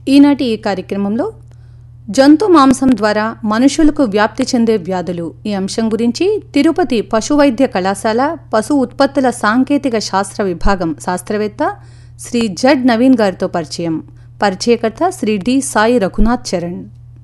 ఈనాటి ఈ కార్యక్రమంలో జంతు మాంసం ద్వారా మనుషులకు వ్యాప్తి చెందే వ్యాధులు ఈ అంశం గురించి తిరుపతి పశువైద్య కళాశాల పశు ఉత్పత్తుల సాంకేతిక శాస్త్ర విభాగం శాస్త్రవేత్త శ్రీ జడ్ నవీన్ గారితో పరిచయం పరిచయకర్త శ్రీ డి సాయి రఘునాథ్ చరణ్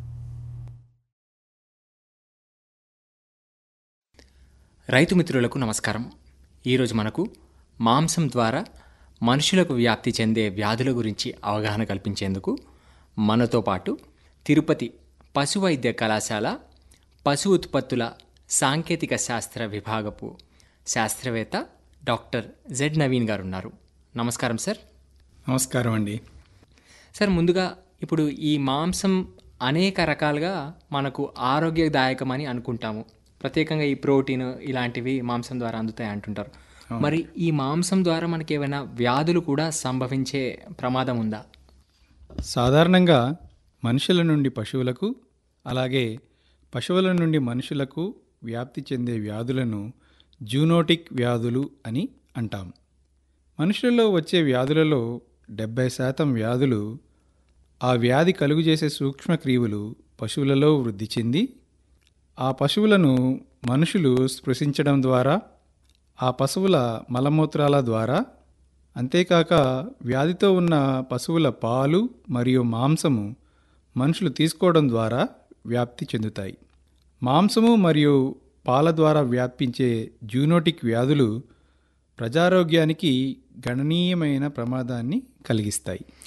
రైతు మిత్రులకు నమస్కారం ఈరోజు మనకు మాంసం ద్వారా మనుషులకు వ్యాప్తి చెందే వ్యాధుల గురించి అవగాహన కల్పించేందుకు మనతో పాటు తిరుపతి పశు వైద్య కళాశాల పశు ఉత్పత్తుల సాంకేతిక శాస్త్ర విభాగపు శాస్త్రవేత్త డాక్టర్ జెడ్ నవీన్ గారు ఉన్నారు నమస్కారం సార్ నమస్కారం అండి సార్ ముందుగా ఇప్పుడు ఈ మాంసం అనేక రకాలుగా మనకు ఆరోగ్యదాయకమని అనుకుంటాము ప్రత్యేకంగా ఈ ప్రోటీన్ ఇలాంటివి మాంసం ద్వారా అందుతాయి అంటుంటారు మరి ఈ మాంసం ద్వారా మనకి ఏమైనా వ్యాధులు కూడా సంభవించే ప్రమాదం ఉందా సాధారణంగా మనుషుల నుండి పశువులకు అలాగే పశువుల నుండి మనుషులకు వ్యాప్తి చెందే వ్యాధులను జూనోటిక్ వ్యాధులు అని అంటాం మనుషులలో వచ్చే వ్యాధులలో డెబ్బై శాతం వ్యాధులు ఆ వ్యాధి కలుగుచేసే సూక్ష్మక్రియులు పశువులలో వృద్ధి చెంది ఆ పశువులను మనుషులు స్పృశించడం ద్వారా ఆ పశువుల మలమూత్రాల ద్వారా అంతేకాక వ్యాధితో ఉన్న పశువుల పాలు మరియు మాంసము మనుషులు తీసుకోవడం ద్వారా వ్యాప్తి చెందుతాయి మాంసము మరియు పాల ద్వారా వ్యాపించే జూనోటిక్ వ్యాధులు ప్రజారోగ్యానికి గణనీయమైన ప్రమాదాన్ని కలిగిస్తాయి